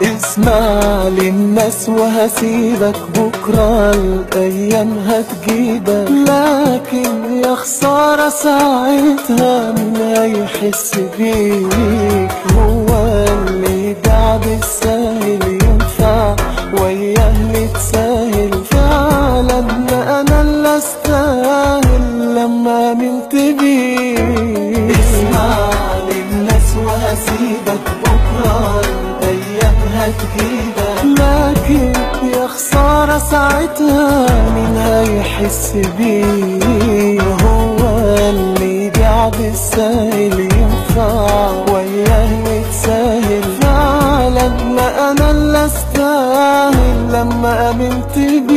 اسمع للناس وهسيبك بكرة الأيام هتجيبك لكن يا خسارة ساعتها مين هيحس بيك هو اللي دع بالسهل ينفع وياه اللي تسهل فعلا أنا اللي أستاهل لما آمنت بيك اسمع للناس وهسيبك بكرة الأيام هتجيبك لكن يا خسارة ساعتها مين هيحس بيه هو اللي يبيع بالسهل ينفع وياه يتساهل فعلا لا أنا اللي أستاهل لما آمنت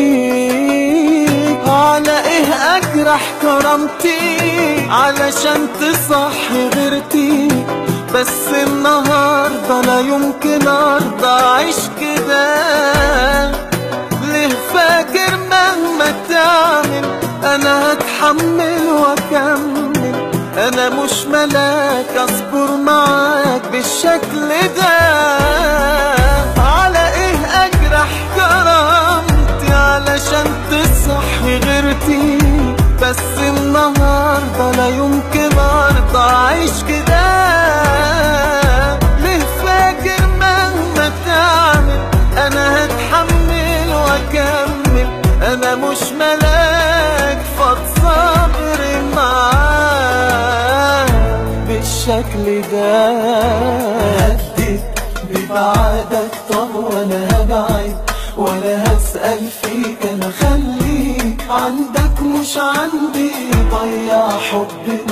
بيك على إيه أجرح كرامتي علشان تصحي غيرتي بس النهاردة لا يمكن أرضى أعيش كده ليه فاكر مهما تعمل أنا هتحمل وأكمل أنا مش ملاك أصبر معاك بالشكل ده على إيه أجرح كرامتي علشان تصحي غيرتي بس النهاردة لا يمكن أرضى أعيش كده ليه فاكر مهما تعمل أنا هتحمل وأكمل أنا مش ملاك فتصبر معاك بالشكل ده هدد ببعدك طب وأنا هبعد ولا هسأل فيك أنا خليك عندك مش عندي ضيع حبي